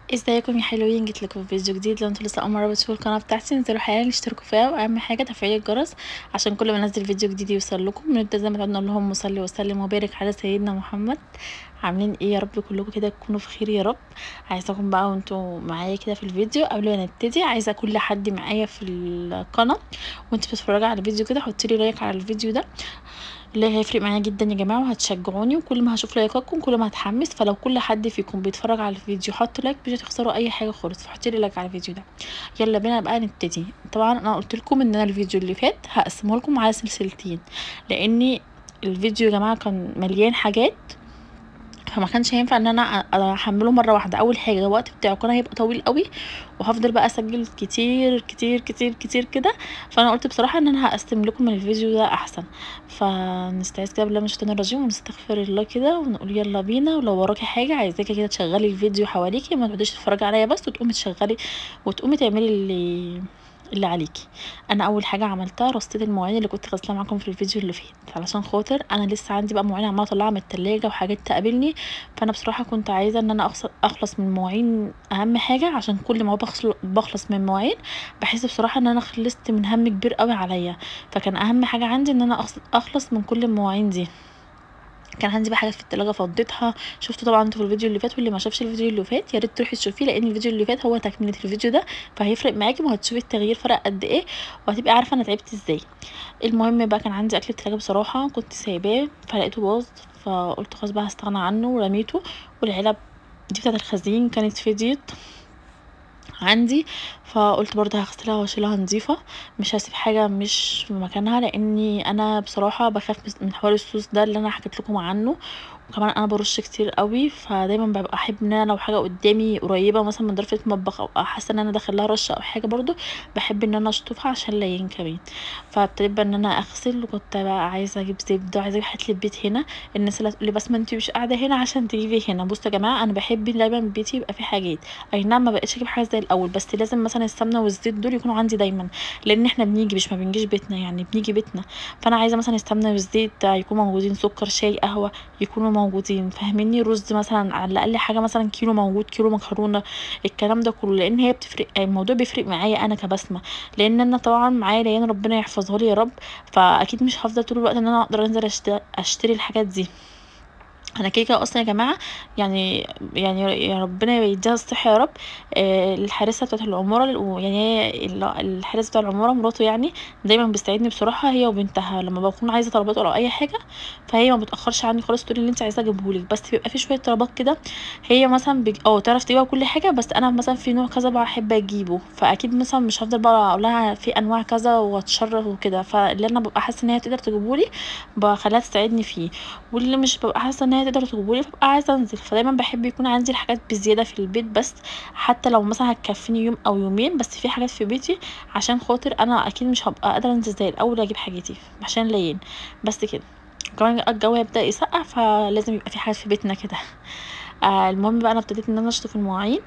ازيكم يا حلوين جيت لكم في فيديو جديد لو انتوا لسه اول مره بتشوفوا القناه بتاعتي انزلوا حالا اشتركوا فيها واهم حاجه تفعيل الجرس عشان كل ما انزل فيديو جديد يوصل لكم نبدا زي ما نقول لهم صلي وسلم وبارك على سيدنا محمد عاملين ايه يا رب كلكم كده تكونوا في خير يا رب عايزاكم بقى وانتوا معايا كده في الفيديو قبل ما نبتدي عايزه كل حد معايا في القناه وانت بتتفرجي على الفيديو كده حطي لي لايك على الفيديو ده اللي هيفرق معايا جدا يا جماعه وهتشجعوني وكل ما هشوف لايكاتكم كل ما هتحمس فلو كل حد فيكم بيتفرج على الفيديو حط لايك مش هتخسروا اي حاجه خالص فحطي لي لايك على الفيديو ده يلا بينا بقى نبتدي طبعا انا قلت لكم ان انا الفيديو اللي فات هقسمه لكم على سلسلتين لان الفيديو يا جماعه كان مليان حاجات فما كانش هينفع ان انا احمله مره واحده اول حاجه الوقت بتاعه كان هيبقى طويل قوي وهفضل بقى اسجل كتير كتير كتير كتير كده فانا قلت بصراحه ان انا هقسم لكم من الفيديو ده احسن فنستعيذ كده بالله من الشيطان الرجيم ونستغفر الله كده ونقول يلا بينا ولو وراكي حاجه عايزاكي كده تشغلي الفيديو حواليكي ما تقعديش تتفرجي عليا بس وتقومي تشغلي وتقومي تعملي اللي اللي عليكي انا اول حاجه عملتها رصيت المواعين اللي كنت غسلها معاكم في الفيديو اللي فات علشان خاطر انا لسه عندي بقى مواعين عماله اطلعها من التلاجة وحاجات تقابلني فانا بصراحه كنت عايزه ان انا اخلص من المواعين اهم حاجه عشان كل ما بخلص من مواعين بحس بصراحه ان انا خلصت من هم كبير قوي عليا فكان اهم حاجه عندي ان انا اخلص من كل المواعين دي كان عندي بقى حاجات في التلاجة فضيتها شفتوا طبعا انتوا في الفيديو اللي فات واللي ما شافش الفيديو اللي فات يا ريت تروحي تشوفيه لان الفيديو اللي فات هو تكمله الفيديو ده فهيفرق معاكي وهتشوفي التغيير فرق قد ايه وهتبقي عارفه انا تعبت ازاي المهم بقى كان عندي اكل التلاجة بصراحه كنت سايباه فلقيته باظ فقلت خلاص بقى هستغنى عنه ورميته والعلب دي بتاعت الخزين كانت فضيت عندي فقلت برضه هغسلها واشيلها نظيفه مش هسيب حاجه مش في مكانها لاني انا بصراحه بخاف من حوار السوس ده اللي انا حكيت لكم عنه وكمان انا برش كتير قوي فدايما ببقى احب ان انا لو حاجه قدامي قريبه مثلا من ضرفه المطبخ او حاسه ان انا داخل لها رشه او حاجه برضو بحب ان انا اشطفها عشان لين كمان فابتديت بقى ان انا اغسل وكنت بقى عايزه اجيب زبده وعايزه اجيب حاجات للبيت هنا الناس اللي هتقولي بس ما انتي مش قاعده هنا عشان تجيبي هنا بصوا يا جماعه انا بحب دايما بيتي يبقى فيه حاجات اي نعم ما بقتش اجيب حاجه زي الاول بس لازم مثلا السمنه والزيت دول يكونوا عندي دايما لان احنا بنيجي مش ما بنجيش بيتنا يعني بنيجي بيتنا فانا عايزه مثلا السمنه والزيت يكونوا موجودين سكر شاي قهوه يكونوا موجودين فاهميني رز مثلا على الاقل حاجه مثلا كيلو موجود كيلو مكرونه الكلام ده كله لان هي بتفرق الموضوع بيفرق معايا انا كبسمه لان انا طبعا معايا ليان ربنا يحفظها لي يا رب فاكيد مش هفضل طول الوقت ان انا اقدر انزل اشتري الحاجات دي انا كيكه اصلا يا جماعه يعني يعني يا ربنا يديها الصحه يا رب آه الحارسه بتاعه العماره يعني الحارس بتاع العماره مراته يعني دايما بتساعدني بصراحه هي وبنتها لما بكون عايزه طلبات او اي حاجه فهي ما بتاخرش عني خالص تقولي اللي انت عايزاه اجيبهولك بس بيبقى في شويه طلبات كده هي مثلا بج... اه تعرف تجيبها كل حاجه بس انا مثلا في نوع كذا بحب اجيبه فاكيد مثلا مش هفضل بقى اقول لها في انواع كذا واتشرف وكده فاللي انا ببقى حاسه ان هي تقدر تجيبهولي بخليها تساعدني فيه واللي مش ببقى حاسه ان هي تقدر تجيبولي فبقى عايزه انزل فدايما بحب يكون عندي الحاجات بزياده في البيت بس حتى لو مثلا هتكفيني يوم او يومين بس في حاجات في بيتي عشان خاطر انا اكيد مش هبقى قادره انزل زي الاول اجيب حاجتي عشان لين بس كده كمان الجو هيبدا يسقع فلازم يبقى في حاجات في بيتنا كده آه المهم بقى انا ابتديت ان انا اشطف المواعين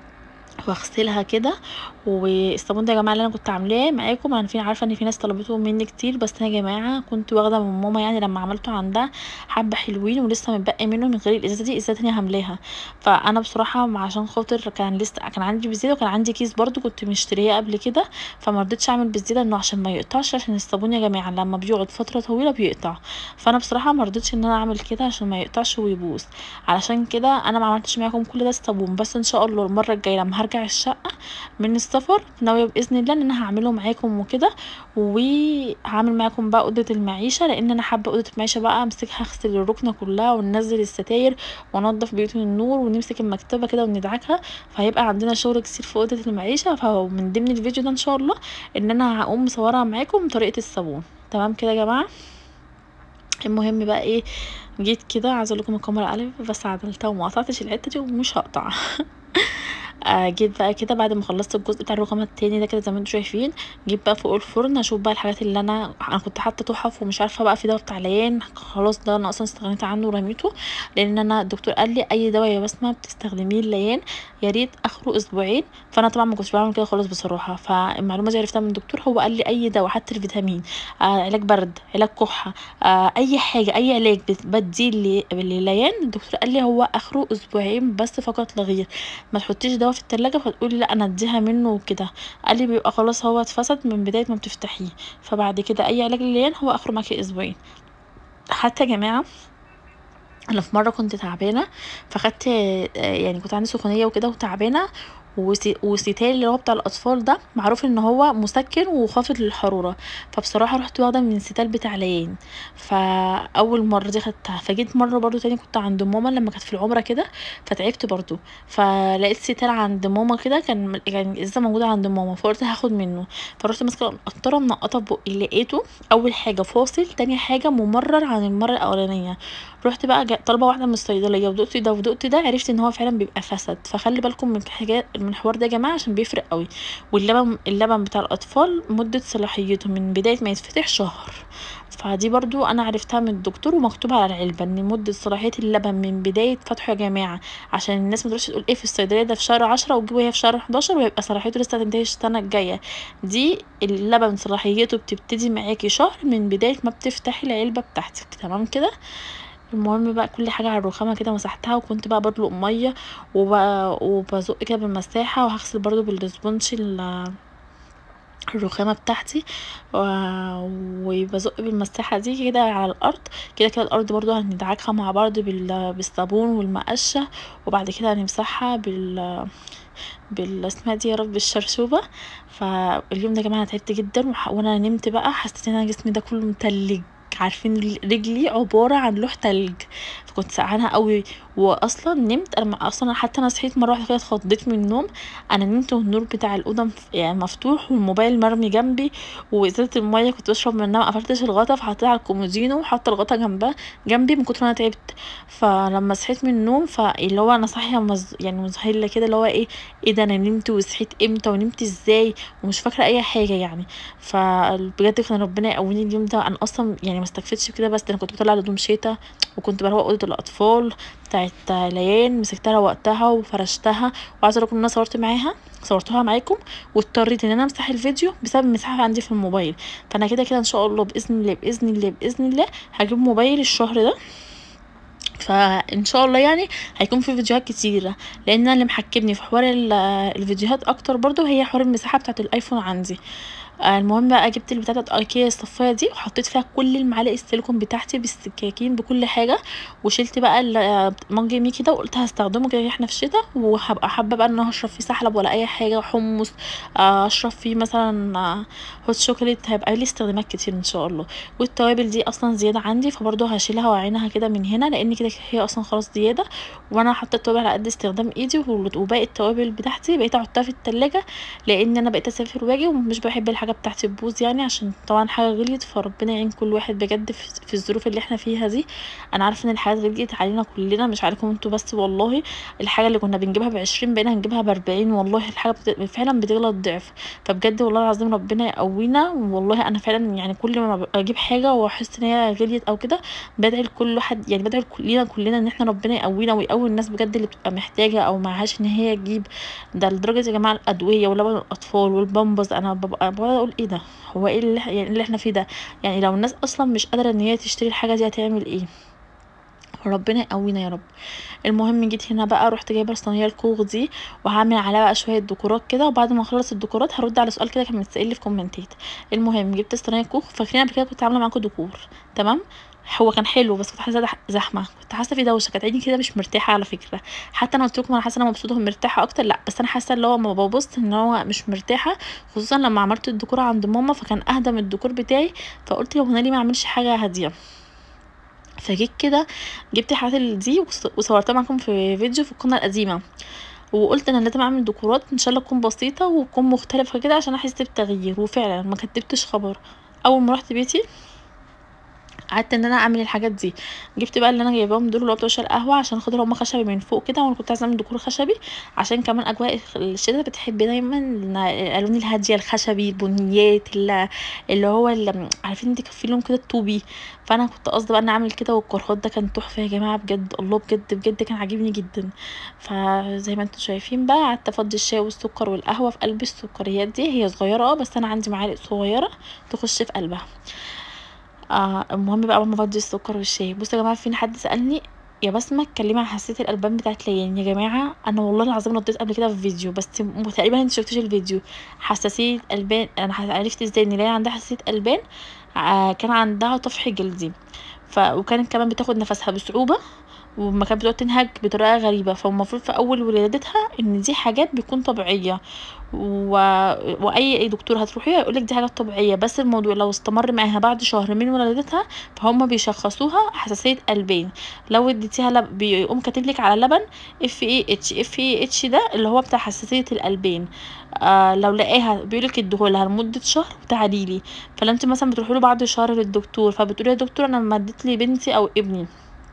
واغسلها كده والصابون ده يا جماعه اللي انا كنت عاملاه معاكم انا في عارفه ان في ناس طلبته مني كتير بس انا يا جماعه كنت واخده من ماما يعني لما عملته عندها حبه حلوين ولسه متبقي منه من غير الازازه دي ازازه تانية هملاها فانا بصراحه عشان خاطر كان لسه كان عندي بزياده وكان عندي كيس برده كنت مشتريه قبل كده فما رضيتش اعمل بالزياده انه عشان ما يقطعش عشان الصابون يا جماعه لما بيقعد فتره طويله بيقطع فانا بصراحه ما رضيتش ان انا اعمل كده عشان ما يقطعش ويبوظ علشان كده انا ما عملتش معاكم كل ده الصابون بس ان شاء الله المره الجايه لما هرجع الشقه من السفر ناويه باذن الله ان انا هعمله معاكم وكده وهعمل معاكم بقى اوضه المعيشه لان انا حابه اوضه المعيشه بقى امسكها اغسل الركنه كلها وننزل الستاير وننضف بيوت النور ونمسك المكتبه كده وندعكها فهيبقى عندنا شغل كتير في اوضه المعيشه فمن ضمن الفيديو ده ان شاء الله ان انا هقوم مصورها معاكم طريقه الصابون تمام كده يا جماعه المهم بقى ايه جيت كده عايزه اقول لكم الكاميرا الف بس عدلتها وما قطعتش الحته دي ومش هقطع آه جيت بقى كده بعد ما خلصت الجزء بتاع الرقم التاني ده كده زي ما انتم شايفين جيت بقى فوق الفرن اشوف بقى الحاجات اللي انا انا كنت حاطه تحف ومش عارفه بقى في دواء بتاع العيان خلاص ده انا اصلا استغنيت عنه ورميته لان انا الدكتور قال لي اي دواء يا بسمه بتستخدميه الليان يا ريت اخره اسبوعين فانا طبعا ما كنتش بعمل كده خالص بصراحه فالمعلومه دي عرفتها من الدكتور هو قال لي اي دواء حتى الفيتامين آه علاج برد علاج كحه آه اي حاجه اي علاج بديه لليان الدكتور قال لي هو اخره اسبوعين بس فقط لا غير ما تحطيش دواء هو في التلاجة فتقولي لا انا اديها منه وكده قال لي بيبقى خلاص هو اتفسد من بدايه ما بتفتحيه فبعد كده اي علاج للعيان هو اخره معاكي اسبوعين حتى يا جماعه انا في مره كنت تعبانه فخدت آه، يعني كنت عندي سخونيه وكده وتعبانه وسي- وسيتال اللي هو بتاع الاطفال ده معروف ان هو مسكن وخافض للحراره فبصراحه رحت واخده من سيتال بتاع العيان فاول مره دي خدتها فجيت مره برضو تاني كنت عند ماما لما كانت في العمره كده فتعبت برضو فلقيت سيتال عند ماما كده كان كان لسه موجوده عند ماما فقلت هاخد منه فرحت ماسكه القطره منقطه في بقي لقيته اول حاجه فاصل تاني حاجه ممرر عن المره الاولانيه رحت بقى جا- طالبه واحده من الصيدليه ودقت ده ودقت ده عرفت ان هو فعلا بيبقى فسد فخلي بالكم من حاجات من الحوار ده يا جماعه عشان بيفرق قوي واللبن اللبن بتاع الاطفال مده صلاحيته من بدايه ما يتفتح شهر فدي برضو انا عرفتها من الدكتور ومكتوب على العلبه ان مده صلاحيه اللبن من بدايه فتحه يا جماعه عشان الناس ما تروحش تقول ايه في الصيدليه ده في شهر عشرة وتجيبه هي في شهر 11 ويبقى صلاحيته لسه هتنتهي السنه الجايه دي اللبن صلاحيته بتبتدي معاكي شهر من بدايه ما بتفتحي العلبه بتاعتك تمام كده المهم بقى كل حاجة على الرخامة كده مسحتها وكنت بقى بدلق مية وب- وبزق كده بالمساحة وهغسل برضو بالسبونج ال- الرخامة بتاعتي و- وبزق بالمساحة دي كده على الأرض كده كده الأرض برضو هندعكها مع بعض بال- بالصابون والمقشة وبعد كده هنمسحها بال بال اسمها دي يا رب بالشرشوبة فاليوم ده يا جماعة أنا تعبت جدا وح- وانا نمت بقى حسيت ان انا جسمي ده كله متلج عارفين رجلي عبارة عن لوح تلج فكنت سقعانة قوي واصلا نمت انا ما- اصلا حتى انا صحيت مرة واحدة كده اتخضيت من النوم انا نمت والنور بتاع الاوضة مف- يعني مفتوح والموبايل مرمي جنبي وازازة المية كنت بشرب منها ما قفلتش الغطا فحطيتها على الكومودينو وحاطة الغطا جنبها جنبي من كتر ما انا تعبت فلما صحيت من النوم فاللي هو انا صاحية مز... يعني مذهلة كده اللي هو ايه ايه ده انا نمت وصحيت امتى ونمت ازاي ومش فاكرة اي حاجة يعني فبجد كان ربنا يقويني اليوم ده انا اصلا يعني ما استكفتش كده بس انا كنت بطلع هدوم شتا وكنت بروق اوضه الاطفال بتاعت ليان مسكتها روقتها وفرشتها وعايزه اقول لكم ان انا صورت معاها صورتها معاكم واضطريت ان انا امسح الفيديو بسبب المساحه عندي في الموبايل فانا كده كده ان شاء الله باذن الله باذن الله باذن الله هجيب موبايل الشهر ده فان شاء الله يعني هيكون في فيديوهات كتيره لان انا اللي محكمني في حوار ال- الفيديوهات اكتر برضو هي حوار المساحه بتاعه الايفون عندي آه، المهم بقى جبت البتاعه بتاعت ايكيا الصفايه دي وحطيت فيها كل المعالق السيليكون بتاعتي بالسكاكين بكل حاجه وشلت بقى ال- مج ميكي ده وقلت هستخدمه كده احنا في الشتاء وهبقى حابه بقى ان انا هشرب فيه سحلب ولا اي حاجه حمص آه، اشرب فيه مثلا آه، هوت شوكولات هيبقى لي استخدامات كتير ان شاء الله والتوابل دي اصلا زياده عندي فبرضه هشيلها واعينها كده من هنا لان كده هي اصلا خلاص زياده وانا حاطه التوابل على قد استخدام ايدي وال- وباقي التوابل بتاعتي بقيت احطها في التلاجة لان انا بقيت اسافر واجي ومش بحب الحاجه بتاعتي تبوظ يعني عشان طبعا حاجه غليت فربنا يعين كل واحد بجد في في الظروف اللي احنا فيها دي انا عارفه ان الحاجات غليت علينا كلنا مش عليكم انتوا بس والله الحاجه اللي كنا بنجيبها بعشرين بقينا هنجيبها باربعين والله الحاجه بت... فعلا بتغلى الضعف فبجد والله العظيم ربنا يقوينا والله انا فعلا يعني كل ما ببقى اجيب حاجه واحس ان هي غليت او كده بدعي لكل واحد يعني بدعي لكلنا كلنا ان احنا ربنا يقوينا ويقوي الناس بجد اللي بتبقى محتاجه او معهاش ان هي تجيب ده لدرجه يا جماعه الادويه ولبن الاطفال والبامبز انا ببقى بقعد اقول ايه ده هو ايه اللي يعني اللي احنا فيه ده يعني لو الناس اصلا مش قادره ان هي تشتري الحاجه دي هتعمل ايه ربنا يقوينا يا رب المهم جيت هنا بقى رحت جايبه الصينيه الكوخ دي وهعمل عليها بقى شويه ديكورات كده وبعد ما اخلص الديكورات هرد على سؤال كده كان متسال لي في كومنتات المهم جبت الصينيه الكوخ فاكرين قبل كده كنت عامله معاكم ديكور تمام هو كان حلو بس كنت حاسه زح- زحمه كنت حاسه في دوشه كانت عيني كده مش مرتاحه على فكره حتى انا قلت لكم انا حاسه انا مبسوطه ومرتاحه اكتر لا بس انا حاسه اللي هو ما ببص ان هو مش مرتاحه خصوصا لما عملت الديكور عند ماما فكان اهدى من الديكور بتاعي فقلت لو انا ليه ما اعملش حاجه هاديه فجيت كده جبت الحاجات اللي دي وص- وصورتها معاكم في فيديو في القناه القديمه وقلت انا لازم اعمل ديكورات ان شاء الله تكون بسيطه وتكون مختلفه كده عشان احس بتغيير وفعلا ما كتبتش خبر اول ما رحت بيتي قعدت ان انا اعمل الحاجات دي جبت بقى اللي انا جايباهم دول اللي هو بتوع القهوه عشان خاطر هما خشبي من فوق كده وانا كنت عايزه اعمل ديكور خشبي عشان كمان اجواء الشتا بتحب دايما الالوان الهاديه الخشبي البنيات اللي, اللي هو اللي عارفين انت في لون كده الطوبي فانا كنت قصدي بقى ان اعمل كده والكرهات ده كان تحفه يا جماعه بجد الله بجد بجد كان عاجبني جدا فزي ما انتم شايفين بقى قعدت افضي الشاي والسكر والقهوه في قلب السكريات دي هي صغيره اه بس انا عندي معالق صغيره تخش في قلبها آه المهم بقى اول ما افضي السكر والشاي بصوا يا جماعه فين حد سالني يا بسمة اتكلمي عن حساسية الألبان بتاعت ليان يا جماعة أنا والله العظيم رديت قبل كده في فيديو بس م- تقريبا انت شفتوش الفيديو حساسية ألبان أنا ح- عرفت ازاي ان ليان عندها حساسية ألبان ع- كان عندها طفح جلدي ف... وكانت كمان بتاخد نفسها بصعوبة وما كانت بتقعد تنهج بطريقة غريبة فالمفروض في أول ولادتها إن دي حاجات بتكون طبيعية و... وأي أي دكتور هتروحيه هيقولك دي حاجات طبيعية بس الموضوع لو استمر معاها بعد شهر من ولادتها فهم بيشخصوها حساسية ألبان لو اديتيها لب... بيقوم كاتبلك على لبن اف اي اتش اف اي اتش ده اللي هو بتاع حساسية الألبان آه لو لقاها بيقولك اديهولها لمدة شهر وتعاليلي فلما انت مثلا بتروحي له بعد شهر للدكتور فبتقولي يا دكتور انا لما اديت لي بنتي او ابني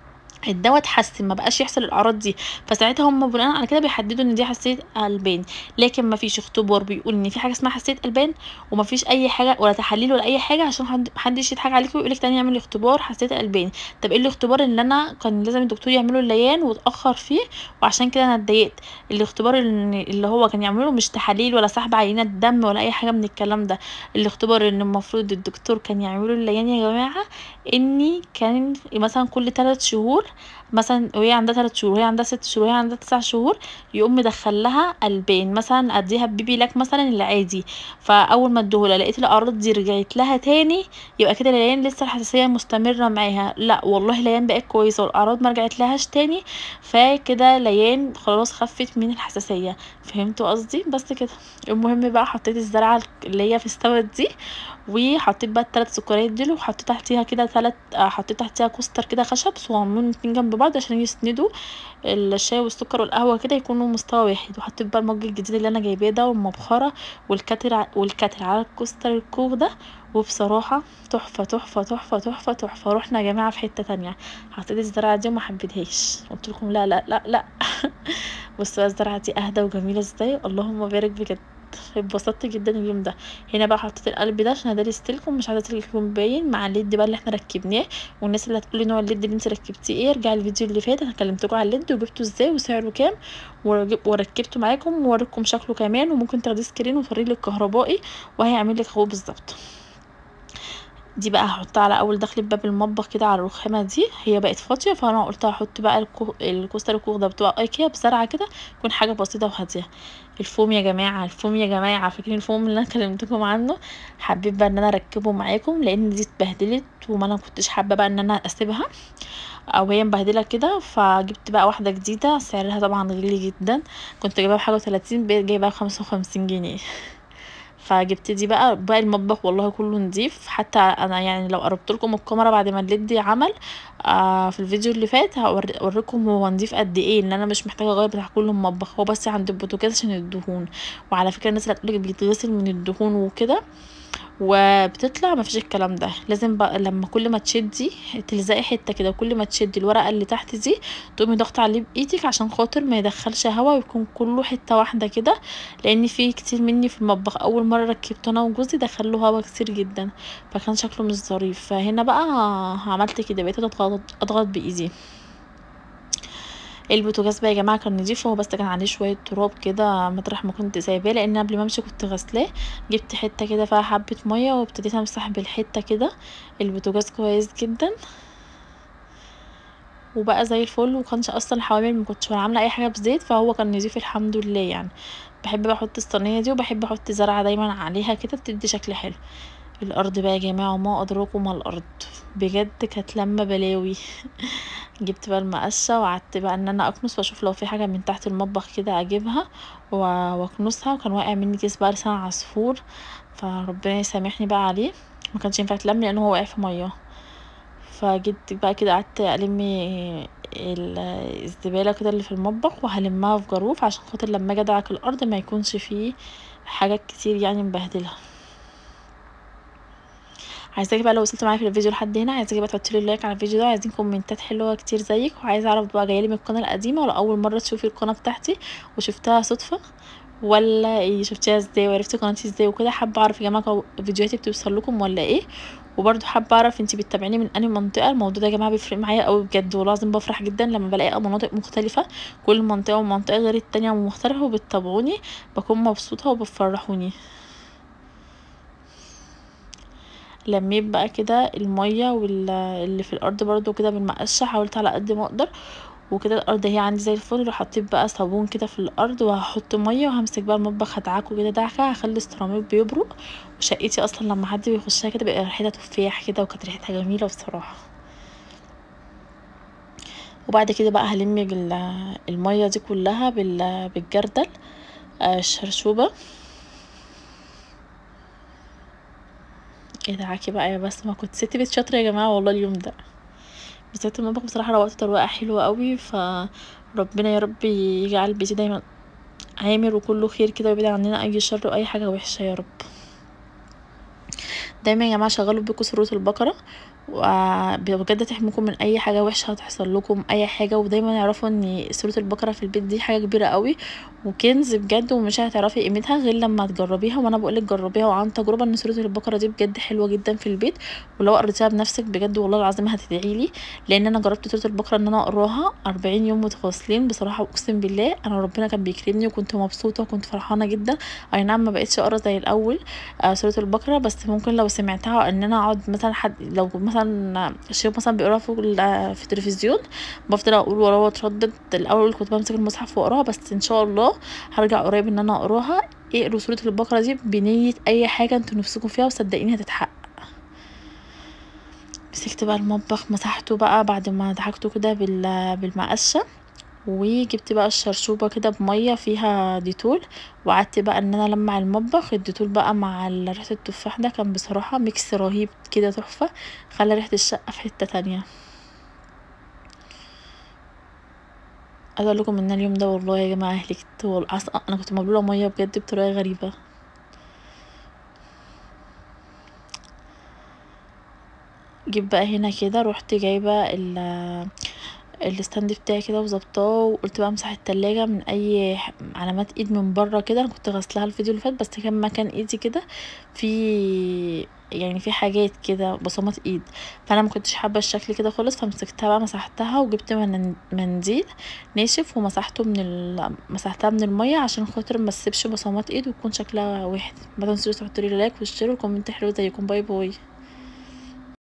الدواء اتحسن ما بقاش يحصل الاعراض دي فساعتها هم بناء على كده بيحددوا ان دي حساسيه البان لكن ما فيش اختبار بيقول ان في حاجه اسمها حساسيه البان وما فيش اي حاجه ولا تحاليل ولا اي حاجه عشان حد محدش يضحك عليكي ويقول لك تاني اعمل اختبار حساسيه الالبان طب ايه الاختبار اللي انا كان لازم الدكتور يعمله الليان واتاخر فيه وعشان كده انا اتضايقت الاختبار اللي اللي هو كان يعمله مش تحاليل ولا سحب عينات دم ولا اي حاجه من الكلام ده الاختبار ان المفروض الدكتور كان يعمله الليان يا جماعه اني كان مثلا كل ثلاث شهور مثلا وهي عندها ثلاث شهور وهي عندها ست شهور وهي عندها تسع شهور يقوم مدخل لها البان مثلا اديها بيبي لاك مثلا العادي فاول ما اديهولها لقيت الاعراض دي رجعت لها تاني يبقى كده العيان لسه الحساسيه مستمره معاها لا والله العيان بقت كويسه والاعراض ما رجعت لهاش تاني فكده العيان خلاص خفت من الحساسيه فهمتوا قصدي بس كده المهم بقى حطيت الزرعه اللي هي في استوت دي وحطيت بقى الثلاث سكريات دول وحطيت تحتيها كده ثلاث حطيت تحتيها كوستر كده خشب صغنون اتنين جنب بعض عشان يسندوا الشاي والسكر والقهوه كده يكونوا مستوى واحد وحطيت بقى المج الجديد اللي انا جايباه ده والمبخره والكتر ع- والكتر على الكوستر الكوخ ده وبصراحه تحفه تحفه تحفه تحفه تحفه رحنا يا جماعه في حته تانية حطيت الزرعه دي وما حبيتهاش قلت لكم لا لا لا لا بصوا بقى الزرعه دي اهدى وجميله ازاي اللهم بارك بجد اتبسطت جدا اليوم ده هنا بقى حطيت القلب ده عشان اداري ستيلكم مش عايزه تلكم باين مع الليد بقى اللي احنا ركبناه والناس اللي هتقولي نوع الليد اللي انت ركبتيه ايه ارجع الفيديو اللي فات انا كلمتكم على الليد وجبته ازاي وسعره كام ورج- وركبته معاكم ووريكم شكله كمان وممكن تاخديه سكرين وتوريه للكهربائي وهيعمل لك هو بالظبط دي بقى هحطها على اول دخل باب المطبخ كده على الرخامه دي هي بقت فاضيه فانا قلت هحط بقى الكو... الكوستر الكوخ ده بتوع ايكيا بزرعه كده تكون حاجه بسيطه وهاديه الفوم يا جماعه الفوم يا جماعه فاكرين الفوم اللي انا كلمتكم عنه حبيت بقى ان انا اركبه معاكم لان دي اتبهدلت وما انا كنتش حابه بقى ان انا اسيبها او هي مبهدله كده فجبت بقى واحده جديده سعرها طبعا غالي جدا كنت جايباها بحاجه وتلاتين بقيت جايباها بخمسة وخمسين جنيه فجبت دي بقى باقي المطبخ والله كله نضيف حتى انا يعني لو قربت لكم الكاميرا بعد ما الليد عمل آه في الفيديو اللي فات هوري- اوريكم هو نضيف قد ايه ان انا مش محتاجه اغير بتاع كل المطبخ هو بس عند البوتاجاز عشان الدهون وعلى فكره الناس اللي هتقولك بيتغسل من الدهون وكده وبتطلع مفيش الكلام ده لازم بقى لما كل ما تشدي تلزقي حته كده وكل ما تشدي الورقه اللي تحت دي تقومي ضغطي عليه بايدك عشان خاطر ما يدخلش هوا ويكون كله حته واحده كده لان في كتير مني في المطبخ اول مره ركبته انا وجوزي دخل له هوا كتير جدا فكان شكله مش ظريف فهنا بقى عملت كده بقيت اضغط اضغط بايدي البوتاجاز بقى يا جماعه كان نضيف هو بس كان عليه شويه تراب كده مطرح ما كنت سايباه لان قبل ما امشي كنت غسلاه جبت حته كده فيها حبه ميه وابتديت امسح بالحته كده البوتاجاز كويس جدا وبقى زي الفل وكانش اصلا الحوامل ما كنتش عامله اي حاجه بزيت فهو كان نضيف الحمد لله يعني بحب بقى احط الصينيه دي وبحب احط زرعه دايما عليها كده بتدي شكل حلو الارض بقى يا جماعه وما ادراكم ما الارض بجد كانت لما بلاوي جبت بقى المقشه وقعدت بقى ان انا اكنس واشوف لو في حاجه من تحت المطبخ كده اجيبها و- واكنسها وكان واقع مني كيس بقى لسان عصفور فربنا يسامحني بقى عليه ما كانش ينفع يتلم لان هو واقع في ميه فجيت بقى كده قعدت الم ال- الزباله كده اللي في المطبخ وهلمها في جاروف عشان خاطر لما اجي ادعك الارض ما يكونش فيه حاجات كتير يعني مبهدله عايزاكي بقى لو وصلت معايا في الفيديو لحد هنا عايزاكي بقى تحطي لي لايك على الفيديو ده عايزين كومنتات حلوه كتير زيك وعايزه اعرف بقى جايلي من القناه القديمه ولا اول مره تشوفي القناه بتاعتي وشفتها صدفه ولا ايه شفتيها ازاي وعرفتي قناتي ازاي وكده حابه اعرف يا جماعه فيديوهاتي بتوصل لكم ولا ايه وبرضه حابه اعرف انتي بتتابعيني من انهي منطقه الموضوع ده يا جماعه بيفرق معايا قوي بجد والله العظيم بفرح جدا لما بلاقي مناطق مختلفه كل منطقه ومنطقه غير التانية ومختلفه وبتتابعوني بكون مبسوطه وبتفرحوني لميت بقى كده الميه واللي في الارض برضو كده بالمقشه حاولت على قد ما اقدر وكده الارض هي عندي زي الفل حطيت بقى صابون كده في الارض وهحط ميه وهمسك بقى المطبخ هدعكه كده دعكه هخلي السيراميك بيبرق وشقتي اصلا لما حد بيخشها كده بيبقى ريحتها تفاح كده وكانت ريحتها جميله بصراحه وبعد كده بقى هلم الميه دي كلها بالجردل الشرشوبه ادعكي بقى يا بسمه كنت ست بيت شاطره يا جماعه والله اليوم ده بالذات المطبخ بصراحه روقت تروقه حلوه قوي فربنا يا رب يجعل بيتي دايما عامر وكله خير كده ويبعد عننا اي شر واي حاجه وحشه يا رب دايما يا جماعه شغلوا بيكم سوره البقره وبجد تحميكم من اي حاجه وحشه هتحصل لكم اي حاجه ودايما يعرفوا ان سوره البقره في البيت دي حاجه كبيره قوي وكنز بجد ومش هتعرفي قيمتها غير لما تجربيها وانا بقولك جربيها وعن تجربه ان سوره البقره دي بجد حلوه جدا في البيت ولو قريتيها بنفسك بجد والله العظيم هتدعي لي لان انا جربت سوره البقره ان انا اقراها 40 يوم متواصلين بصراحه اقسم بالله انا ربنا كان بيكرمني وكنت مبسوطه وكنت فرحانه جدا اي نعم ما بقتش اقرا زي الاول آه سوره البقره بس ممكن لو سمعتها ان انا اقعد مثلا حد لو مثلا الشيخ مثلا بيقراها في في التلفزيون بفضل اقول وراه واتردد الاول كنت بمسك المصحف واقراها بس ان شاء الله هرجع قريب ان انا اقراها اقروا سوره البقره دي بنيه اي حاجه انتوا نفسكم فيها وصدقيني هتتحقق مسكت بقى المطبخ مسحته بقى بعد ما ضحكته كده بالمقشه وجبت بقى الشرشوبه كده بميه فيها ديتول وقعدت بقى ان انا المع المطبخ الديتول بقى مع ريحه التفاح ده كان بصراحه ميكس رهيب كده تحفه خلى ريحه الشقه في حته تانية عايزه اقول لكم ان اليوم ده والله يا جماعه هلكت انا كنت مبلوله ميه بجد بطريقه غريبه جيت بقى هنا كده رحت جايبه الستاند بتاعي كده وظبطاه وقلت بقى امسح التلاجة من اي علامات ايد من بره كده انا كنت غسلها الفيديو اللي فات بس كان مكان ايدي كده في يعني في حاجات كده بصمات ايد فانا ما كنتش حابه الشكل كده خالص فمسكتها بقى مسحتها وجبت منديل ناشف ومسحته من ال... مسحتها من الميه عشان خاطر ما تسيبش بصمات ايد ويكون شكلها واحد ما تنسوش تحطوا لي لايك واشتروا وكومنت حلو زيكم باي باي